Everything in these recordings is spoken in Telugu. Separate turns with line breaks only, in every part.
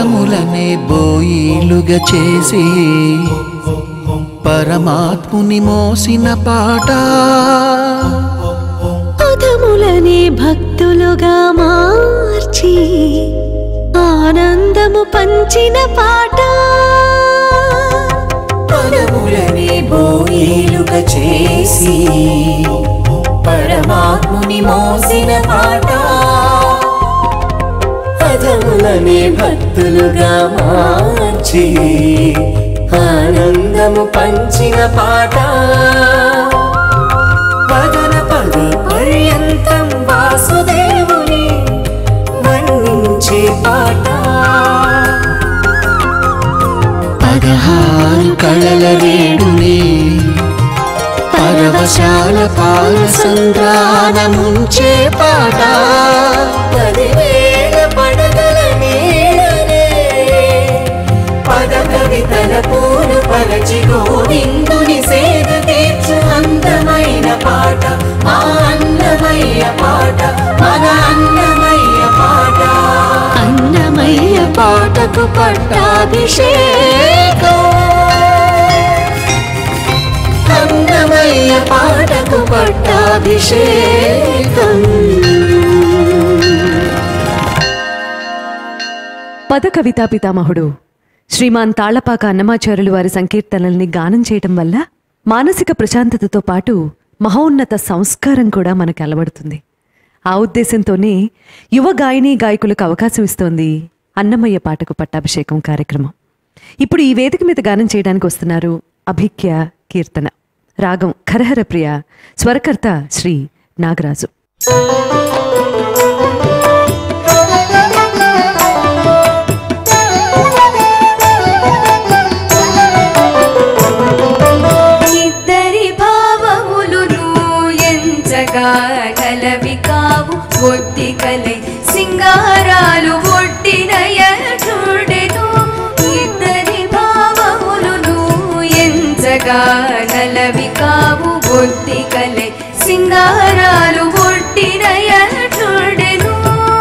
పదములనే బోయిలుగా చేసి పరమాత్ముని మోసిన పాట
పదములనే భక్తులుగా మార్చి ఆనందము పంచిన పాట
పదములని బోయిలుగా చేసి పరమాత్ముని మోసిన పాట పదములని భక్తులుగా మార్చి ఆనందము పంచిన పాట పదన పద పర్యంతం వాసుదేవుని వర్ణించే పాట
పదహారు కళల రేడుని పరవశాల పాల సంద్రానముంచే పాట
పదివేల పడగల నీడనే పద కవితల పూలు పరచి గోవిందుని సేద తీర్చు అందమైన పాట మా అన్నమయ్య పాట మన అన్నమయ్య పాట
అన్నమయ్య పాటకు పట్టాభిషేకం
అన్నమయ్య పాటకు పట్టాభిషేకం
పద కవితా పితామహుడు శ్రీమాన్ తాళ్లపాక అన్నమాచార్యులు వారి సంకీర్తనల్ని గానం చేయటం వల్ల మానసిక ప్రశాంతతతో పాటు మహోన్నత సంస్కారం కూడా మనకు అలవడుతుంది ఆ ఉద్దేశంతోనే యువ గాయని గాయకులకు అవకాశం ఇస్తోంది అన్నమయ్య పాటకు పట్టాభిషేకం కార్యక్రమం ఇప్పుడు ఈ వేదిక మీద గానం చేయడానికి వస్తున్నారు అభిఖ్య కీర్తన రాగం ఖరహర ప్రియ స్వరకర్త శ్రీ నాగరాజు
ఇద్దరి భావములును ఎంచగా కలవి కావు ఒట్టి కలై సింగారాలు ఒట్టిన చూడెను ఇద్దరి భావములును ఎంచగా కలవి కావు ఒట్టి కలై సింగారాలు ఒట్టిన చూడెను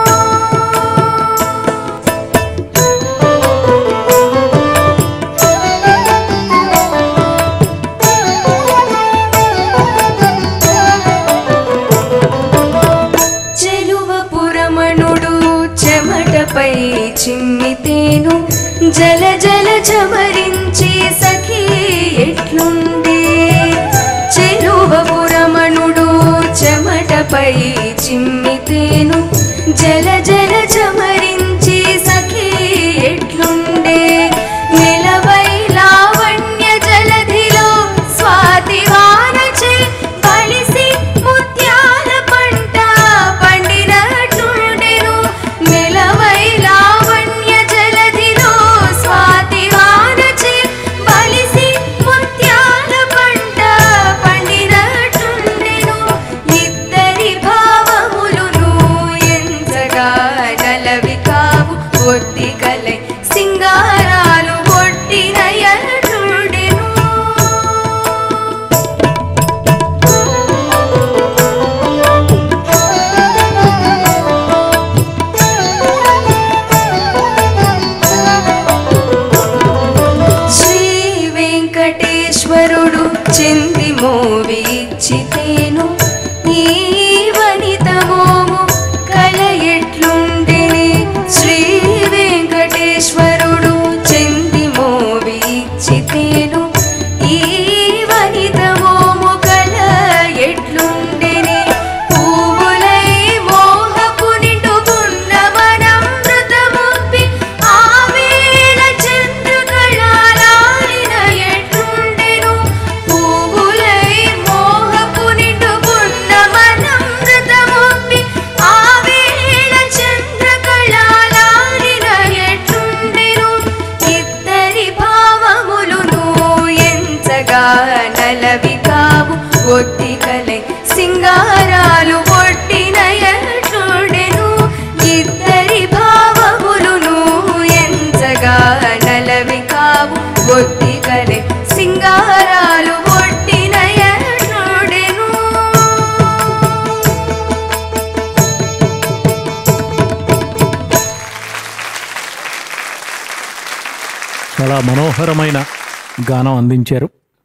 చెలువ పురమణుడు చెమటపై చిమ్మితేను జల జల చమరించి సఖీ ఎట్లుండే చెలువ పురమణుడు చెమటపై చిమ్మితేను జల జల చమరించి సఖీ ఎట్లుండే నిలవై లావణ్య జలధిలో స్వాతి వానచే కలిసి ముత్యాల పంట పండినట్లుండెను నిలవై లావణ్య జలధిలో స్వాతి వానచే కలిసి ముత్యాల పంట పండినట్లుండెను ఇద్దరి భావములును ఎంచగా నలవి కావు ఒట్టి కలై సింగారాలు ఒట్టినయనుడెను శ్రీ వెంకటేశ్వరుడు చెంది మోవి ఇచ్చితేను ఈ వనిత మోము కల ఎట్లుండెనే శ్రీ వెంకటేశ్వరుడు చెంది మోవి ఇచ్చితేను ఈ వనిత మోము కల ఎట్లుండెనే పువ్వులై మోహపు నిండుకున్న వనమృతముప్పి ఆవేళ చంద్రకళాలాలిన ఎట్లుండెను పువ్వులై మోహపు నిండుకున్న వనమృతముప్పి ఆవేళ చంద్రకళాలాలిన ఎట్లుండెను ఇద్దరి భావములును ఎంచగా నలవి కావు ఒట్టి కలై సింగారాలు ఒట్టినయచుడెను ఇద్దరి భావములును ఎంచగా నలవి కావు ఒట్టి కలై సింగారాలు ఒట్టినయచుడెను
మనోహరమైన గానం అందించారు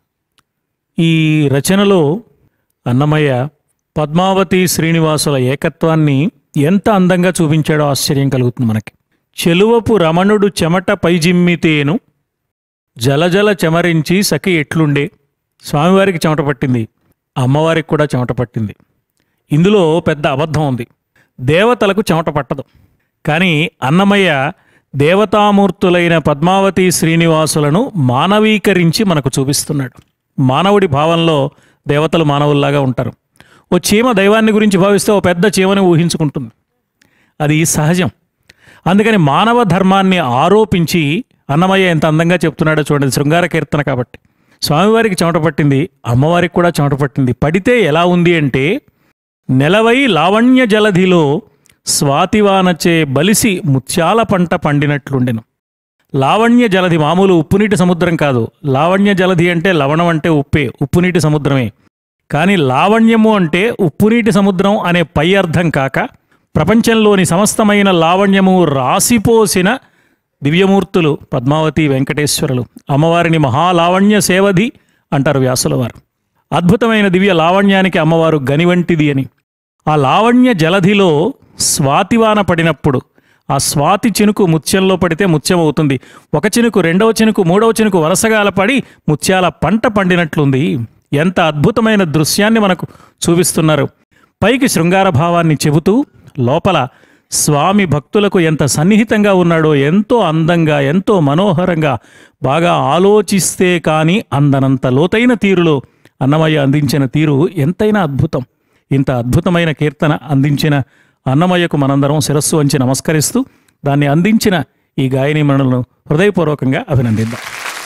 ఈ రచనలో అన్నమయ్య పద్మావతి శ్రీనివాసుల ఏకత్వాన్ని ఎంత అందంగా చూపించాడో ఆశ్చర్యం కలుగుతుంది మనకి చెలువపు రమణుడు చెమట పైజిమ్మితేను జలజల చెమరించి సఖి ఎట్లుండే స్వామివారికి చెమట పట్టింది అమ్మవారికి కూడా చెమట పట్టింది ఇందులో పెద్ద అబద్ధం ఉంది దేవతలకు చెమట పట్టదు కానీ అన్నమయ్య దేవతామూర్తులైన పద్మావతి శ్రీనివాసులను మానవీకరించి మనకు చూపిస్తున్నాడు మానవుడి భావంలో దేవతలు మానవుల్లాగా ఉంటారు ఓ చీమ దైవాన్ని గురించి భావిస్తే ఓ పెద్ద చీమని ఊహించుకుంటుంది అది సహజం అందుకని మానవ ధర్మాన్ని ఆరోపించి అన్నమయ్య ఎంత అందంగా చెప్తున్నాడో చూడండి శృంగార కీర్తన కాబట్టి స్వామివారికి చెమట పట్టింది అమ్మవారికి కూడా చెమట పట్టింది పడితే ఎలా ఉంది అంటే నెలవై లావణ్య జలధిలో స్వాతివానచే బలిసి ముత్యాల పంట పండినట్లుండెను లావణ్య జలధి మామూలు ఉప్పునీటి సముద్రం కాదు లావణ్య జలధి అంటే లవణం అంటే ఉప్పే ఉప్పునీటి సముద్రమే కానీ లావణ్యము అంటే ఉప్పునీటి సముద్రం అనే పై అర్థం కాక ప్రపంచంలోని సమస్తమైన లావణ్యము రాసిపోసిన దివ్యమూర్తులు పద్మావతి వెంకటేశ్వరులు అమ్మవారిని మహాలావణ్య సేవధి అంటారు వ్యాసుల వారు అద్భుతమైన దివ్య లావణ్యానికి అమ్మవారు గని వంటిది అని ఆ లావణ్య జలధిలో స్వాతివాన పడినప్పుడు ఆ స్వాతి చినుకు ముత్యంలో పడితే ముత్యం అవుతుంది ఒక చినుకు రెండవ చినుకు మూడవ చినుకు వరుసగా పడి ముత్యాల పంట పండినట్లుంది ఎంత అద్భుతమైన దృశ్యాన్ని మనకు చూపిస్తున్నారు పైకి శృంగార భావాన్ని చెబుతూ లోపల స్వామి భక్తులకు ఎంత సన్నిహితంగా ఉన్నాడో ఎంతో అందంగా ఎంతో మనోహరంగా బాగా ఆలోచిస్తే కానీ అందనంత లోతైన తీరులో అన్నమయ్య అందించిన తీరు ఎంతైనా అద్భుతం ఇంత అద్భుతమైన కీర్తన అందించిన అన్నమయ్యకు మనందరం శిరస్సు వంచి నమస్కరిస్తూ దాన్ని అందించిన ఈ గాయని మనులను హృదయపూర్వకంగా అభినందిద్దాం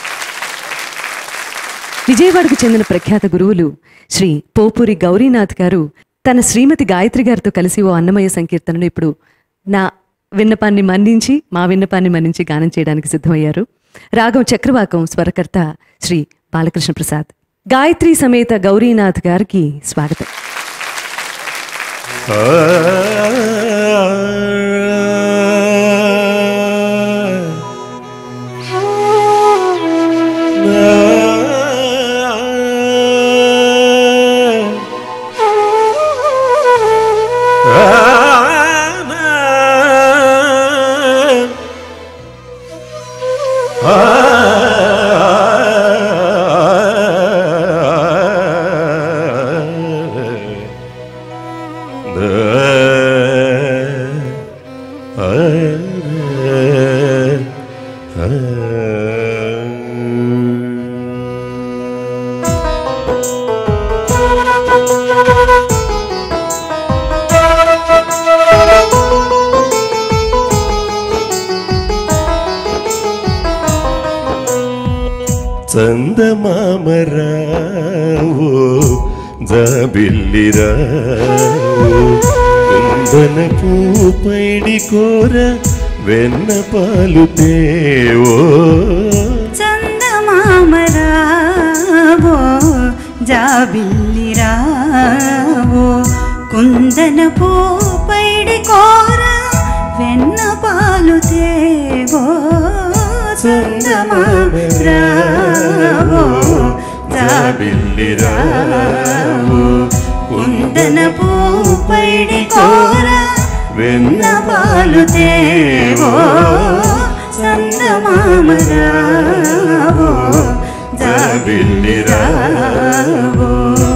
విజయవాడకు చెందిన ప్రఖ్యాత గురువులు శ్రీ పోపూరి గౌరీనాథ్ గారు తన శ్రీమతి గాయత్రి గారితో కలిసి ఓ అన్నమయ్య సంకీర్తనను ఇప్పుడు నా విన్నపాన్ని మన్నించి మా విన్నపాన్ని మన్నించి గానం చేయడానికి సిద్ధమయ్యారు రాగం చక్రవాకం స్వరకర్త శ్రీ బాలకృష్ణ ప్రసాద్ గాయత్రి సమేత గౌరీనాథ్ గారికి స్వాగతం
చందమామరావు జాబిల్లిరావు కుందన పూపైడి కోర వెన్న పాలు తేవో
చందమామరావో జాబిల్లిరావో కుందన పూపైడి కోర వెన్న పాలు తేవో చందమామరావో జాబిల్లిరావో కుందన పూపైడి కోర వెన్న పాలు తేవో చందమామరావో జాబిల్లిరావో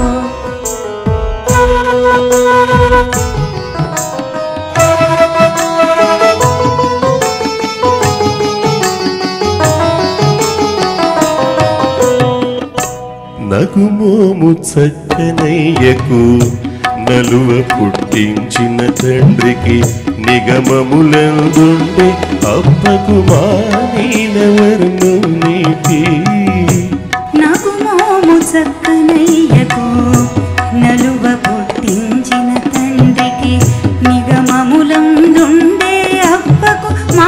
నగుమోము చక్కనయ్యకు నలువ పుట్టించిన తండ్రికి నిగమములందుండే అప్పకు మానీలవర్ణునికి
నాకు మోము చక్కనయ్యకు నలువ పుట్టించిన తండ్రికి నిగమములందుండే అప్పకు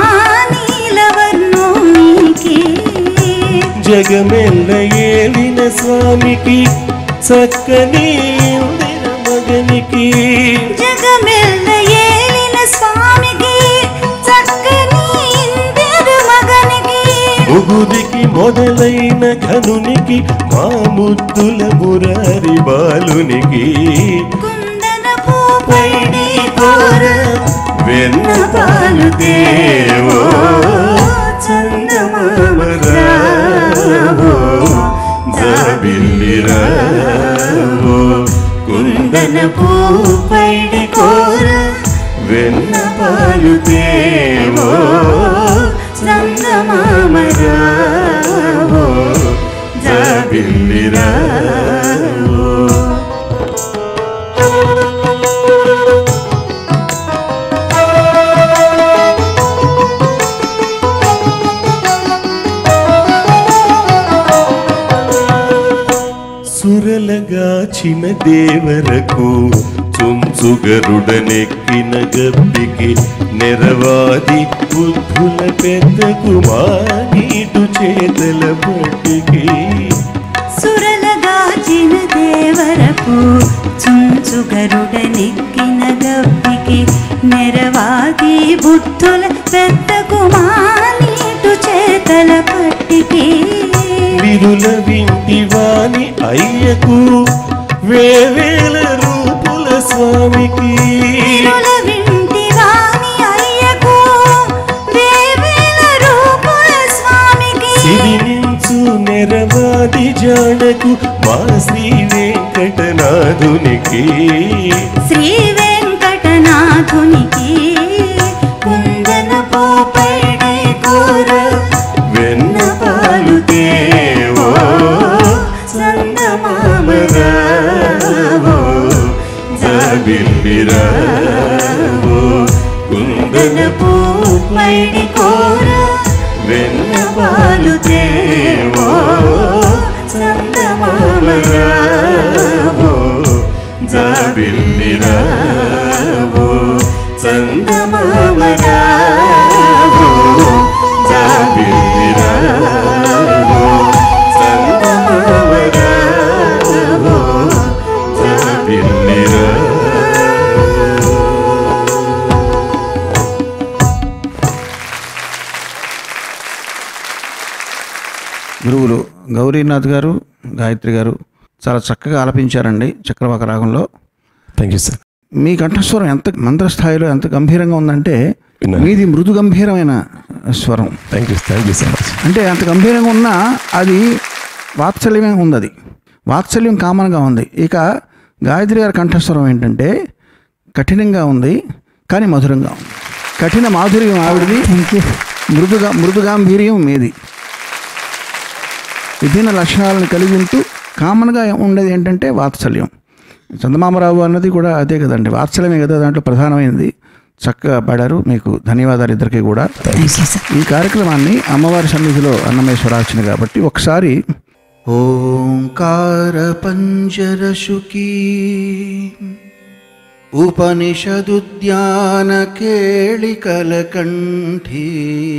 మానీలవర్ణోనికి
జగమెల్ల ఏలిన స్వామికి చక్కని ఉండిన మగనికి
జగమెల్ల ఏలిన స్వామికి చక్కని ఇందరు మగనికి
ముగుదికి మొదలైన ఘనునికి మా ముద్దుల మురారి బాలునికి
కుందనపు పైడి కోర
వెన్న పాలు దేవో చందమామరావో జాబిల్లిరావో కుందనపు
పైడి కోర
వెన్న పాలు దేవో
చందమామరావో
జాబిల్లిరావో సురలగాచిన దేవరకు చుంచుగరుడనెక్కిన గబ్బికి నెరవాది బుద్ధుల పెద్దకు మానీటు చేతల పట్టికి
సురలగాచిన దేవరకు చుంచుగరుడనెక్కిన గబ్బికి నెరవాది బుద్ధుల పెద్ద కుమానీటు చేతల పట్టికి
విరుల వింటి వాని అయ్యకు వేవేల రూపుల స్వామికి
వీరుల వింటి వాని అయ్యకు వేవేల రూపుల స్వామికి
సిరినించు నెరవాది జాడకు మా శ్రీ వెంకటనాథునికి
శ్రీ వెంకటనాథునికి కుందనపు పైడి కూర
వెన్న పాలు దేవో చందమామరావో జాబిల్లిరావో కుందనపు
పైడి కూర
వెన్న
పాలు దేవో
చందమామరావో జాబిల్లిరావో చందమామరావో జాబిల్లిరావో చందమామరావో జాబిల్లిరావో
గురువులు గౌరీనాథ్ గారు గాయత్రి గారు చాలా చక్కగా ఆలపించారండి చక్రవాక రాగంలో
థ్యాంక్ యూ సార్
మీ కంఠస్వరం ఎంత మంత్ర స్థాయిలో ఎంత గంభీరంగా ఉందంటే
విన్నాను.
మీది మృదు గంభీరమైన స్వరం
thank you thank you so much
అంటే అంత గంభీరంగా ఉన్నా అది వాత్సల్యమే ఉంది అది వాత్సల్యం కామన్గా ఉంది ఇక గాయత్రి గారి కంఠస్వరం ఏంటంటే కఠినంగా ఉంది కానీ మధురంగా ఉంది కఠిన మాధుర్యం ఆవిడది మృదుగా మృదుగాంభీర్యం మీది విభిన్న లక్షణాలను కలిగి ఉంటూ కామన్గా ఉండేది ఏంటంటే వాత్సల్యం చందమామరావు అన్నది కూడా అదే కదండి వాత్సల్యమే కదా దాంట్లో ప్రధానమైనది చక్కగా పాడారు మీకు ధన్యవాదాలు ఇద్దరికి కూడా ఈ కార్యక్రమాన్ని అమ్మవారి సన్నిధిలో అన్నమేశ్వరార్చన కాబట్టి ఒకసారి ఓంకార పంజరశుకీ ఉపనిషదుద్యాన కేళికలకంఠీ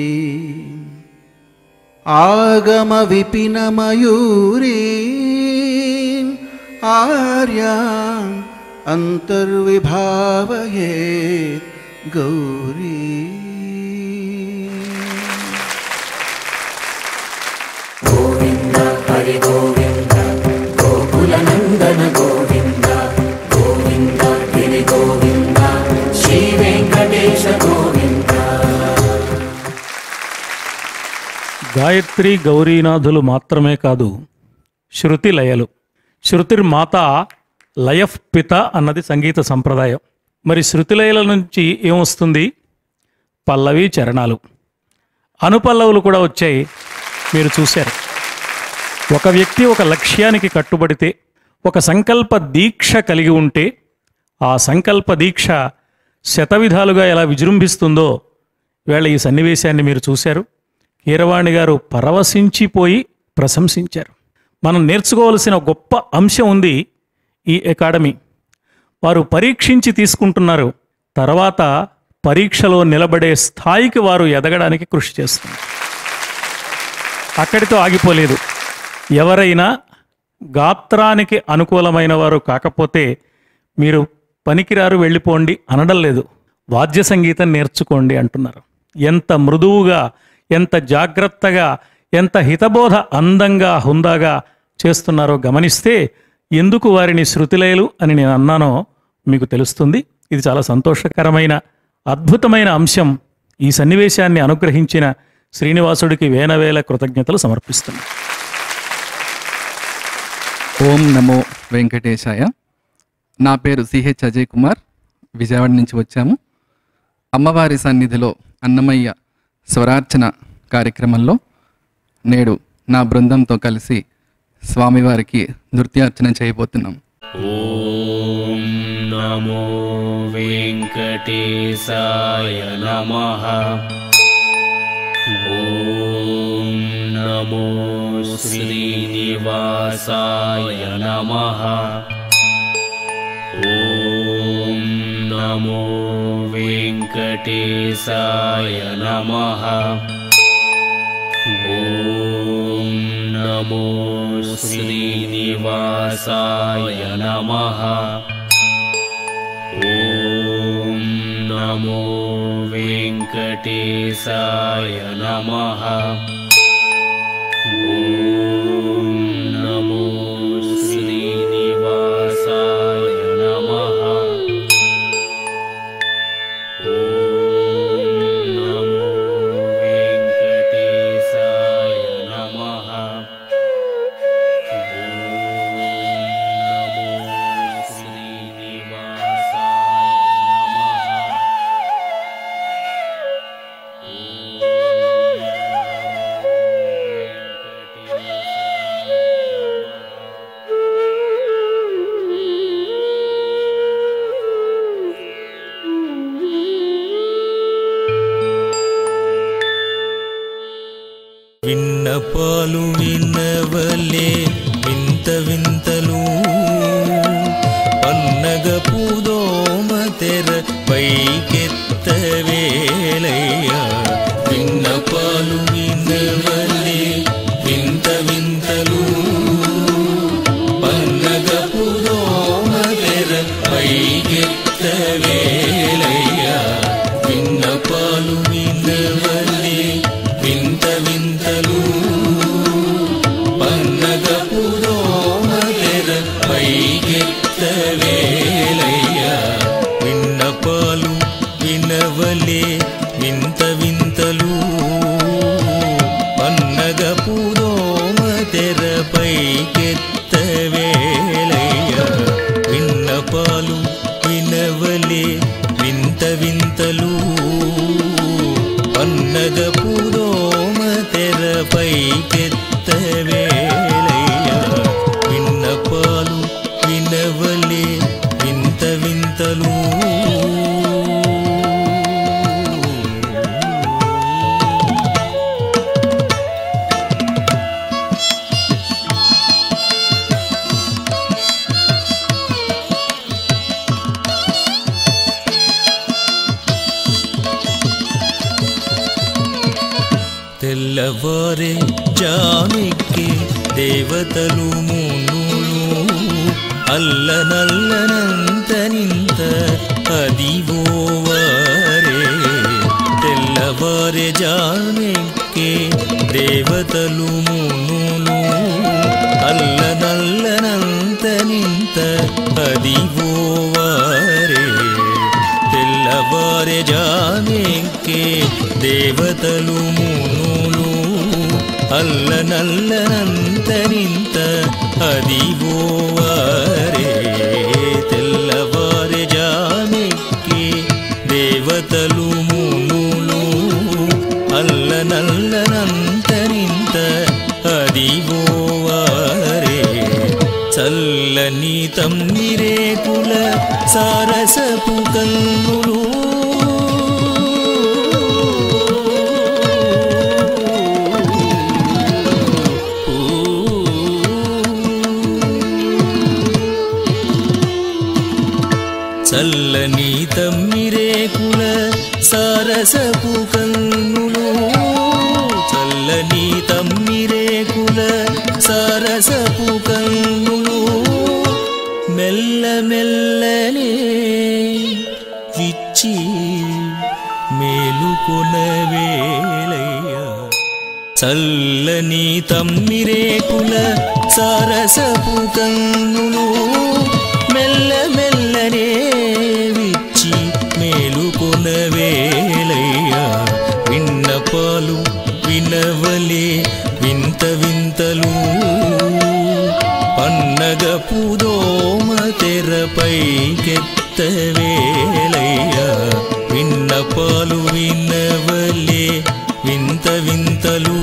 ఆగమ విపిన మయూరీ ఆర్యా అంతర్విభావయే గౌరీ
గాయత్రి గౌరీనాథులు మాత్రమే కాదు శృతి లయలు శృతిర్మాత లయఫ్ పిత అన్నది సంగీత సంప్రదాయం మరి శృతి లయల నుంచి ఏమొస్తుంది పల్లవి చరణాలు అనుపల్లవులు కూడా వచ్చాయి మీరు చూశారు ఒక వ్యక్తి ఒక లక్ష్యానికి కట్టుబడితే ఒక సంకల్ప దీక్ష కలిగి ఉంటే ఆ సంకల్ప దీక్ష శతవిధాలుగా ఎలా విజృంభిస్తుందో వేళ ఈ సన్నివేశాన్ని మీరు చూశారు కీరవాణి గారు పరవశించిపోయి ప్రశంసించారు మనం నేర్చుకోవలసిన గొప్ప అంశం ఉంది ఈ అకాడమీ వారు పరీక్షించి తీసుకుంటున్నారు తర్వాత పరీక్షలో నిలబడే స్థాయికి వారు ఎదగడానికి కృషి చేస్తున్నారు అక్కడితో ఆగిపోలేదు ఎవరైనా గాత్రానికి అనుకూలమైన వారు కాకపోతే మీరు పనికిరారు వెళ్ళిపోండి అనడం లేదు వాద్య సంగీతం నేర్చుకోండి అంటున్నారు ఎంత మృదువుగా ఎంత జాగ్రత్తగా ఎంత హితబోధ అందంగా హుందాగా చేస్తున్నారో గమనిస్తే ఎందుకు వారిని శృతిలయలు అని నేను అన్నానో మీకు తెలుస్తుంది ఇది చాలా సంతోషకరమైన అద్భుతమైన అంశం ఈ సన్నివేశాన్ని అనుగ్రహించిన శ్రీనివాసుడికి వేనవేల కృతజ్ఞతలు సమర్పిస్తున్నాను
ఓం నమో వెంకటేశాయ నా పేరు సిహెచ్ అజయ్ కుమార్ విజయవాడ నుంచి వచ్చాము అమ్మవారి సన్నిధిలో అన్నమయ్య స్వరార్చన కార్యక్రమంలో నేడు నా బృందంతో కలిసి స్వామివారికి నృత్యార్చన చేయబోతున్నాం
ॐ नमो वेङ्कटेशाय नमः ॐ नमो श्रीनिवासाय नमः ॐ नमो वेङ्कटेशाय नमः ॐ नमो श्रीनिवासाय नमः ॐ नमो वेङ्कटेशाय नमः ॐ नमो श्रीनिवासाय नमः ॐ नमो वेङ्कटेशाय नमः ॐ नमो श्रीनिवासाय नमः
విన్నపాలు విన్నవలే వింత వింతలు పన్నగ పూదోమ తెర పైకెత్త వేలయ్యా విన్నపాలు విన్నవలే వింత వింతలు పన్నగ పూదోమ తెర పైకెత్త వేలయ్యా విన్నపాలు విన్నవలే వింత వింతలు పన్నగ పురోమ తెర పైకెత్త వేలయ్యా విన్నపాలు వినవలే వింత వింతలు పన్నగ పురోమ తెర పైకెత్త వేలయ్యా విన్నపాలు వినవలే వింత వింతలు పన్నగ పురోమ తెర పైకెత్త వేలయ్యా విన్నపాలు వినవలే వింత వింతలు తెల్లవారే జామెక్కి దేవతలు మునులు అల్లనల్లనంత నింత అదివోవారే తెల్లవారే జామెక్కి దేవతలు మునులు అల్లనల్లనంత నింత అదివోవారే తెల్లవారే జామెక్కే దేవతలు మునులు అల్లనల్లనంతరింత అదివోవారే తెల్లవారే జామెక్కే దేవతలు మునులు అల్లనల్లనంతరింత అదివోవారే చల్లని తమ్మిరేకుల సారసపు కన్నులు చల్లని తమ్మిరేకుల సారసపు కన్నులు చల్లని తమ్మిరేకుల సారసపు కన్నులు మెల్ల మెల్లనే విచ్చి మేలుకొన వేలయ్యా చల్లని తమ్మిరేకుల సరసపు కన్నులు మెల్ల మెల్లనే విచ్చి మేలుకొన వేలయ్యా విన్నపాలు వినవలే వింత వింతలు పన్నగ పుదోమ తెరపై కెత్తవేలయ్యా విన్నపాలు వినవలే వింత వింతలు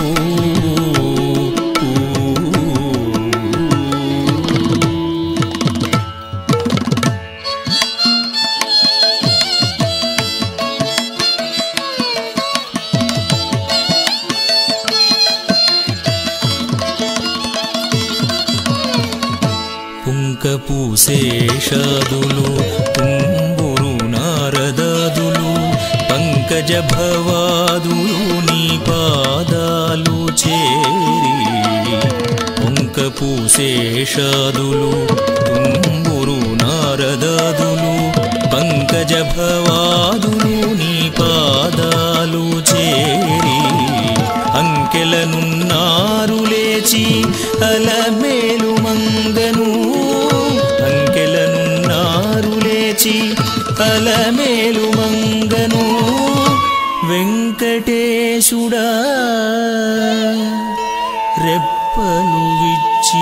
పుంకపు శేషాదులు తుంబురు నారదాదులు పంకజ భవాదులు నీ పాదాలు చేరి పుంకపు శేషాదులు తుంబురు నారదాదులు పంకజ భవాదులు నీ పాదాలు చేరి అంకెలనున్నారు లేచి అలమేలు మంగను అంకెలనున్నారు లేచి అలమేలు మంగను వెంకటేశుడా రెప్పలు విచ్చి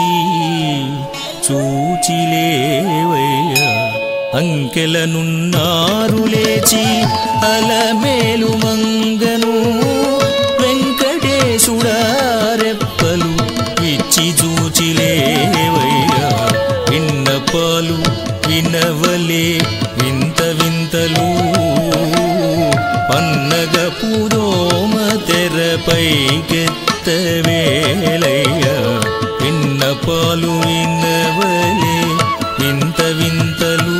చూచిలేవయ్యా అంకెలనున్నారు లేచి అలమేలు మంగను వెంకటేశుడా రెప్పలు ఇచ్చి చూచిలేవయ్యా విన్నపాలు వినవలే వింత వింతలు పన్నగ పుదోమ తెరపై కెత్తవేలయ్యా విన్నపాలు వినవలే వింత వింతలు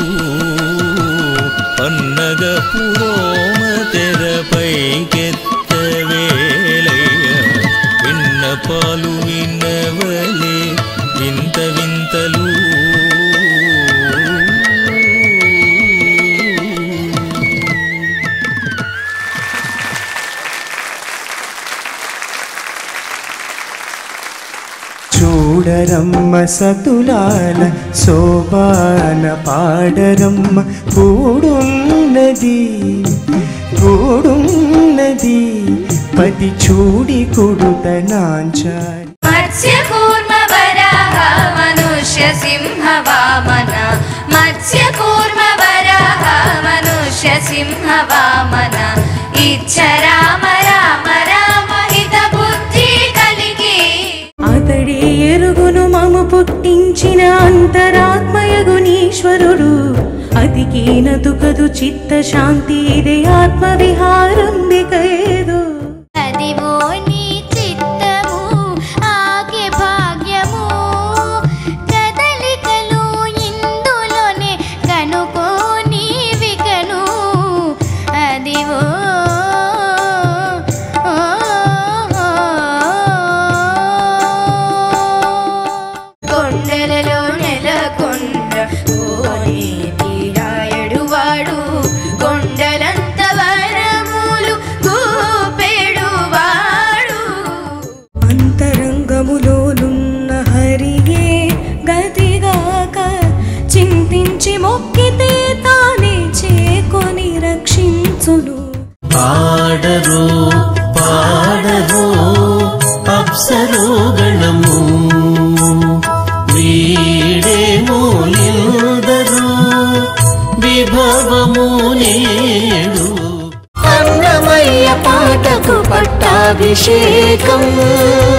పన్నగ పురోమ తెరపై కెత్తవేలయ్యా విన్నపాలు వినవలే వింత వింతలు
చూడరమ్మ సతులాల శోభాన పాడరమ్మ కూడున్నది కూడున్నది పది చూడి కొడుత నాంచారి
మత్స్య కూర్మ వరాహ మనుష్య సింహ వామన మత్స్య కూర్మ వరాహ మనుష్య సింహ వామన ఇచ్చ రామ రామ రామ హిత బుద్ధి కలిగి
అతడి ఎరుగును మము పుట్టించిన అంతరాత్మయగునీశ్వరుడు అతికీన తుకదు చిత్త శాంతి ఇదే ఆత్మ విహారం దికేదు
అదివో నీ చిత్తము ఆగే భాగ్యము కదలికలు ఇందులోనే కనుకో నీవికను అదివో
కొండలలో నెలకొండ కోనేటి రాయడు వాడు కొండలంత వరములు కూపెడు వాడు
అంతరంగములోనున్న హరియే గతిగాక చింతించి మొక్కితే తానే చేకొని రక్షించును
పాడరు పాడరు అప్సరు గణము వీడేమో ఇందరు విభవము నేడు
అన్నమయ్య పాటకు పట్టాభిషేకం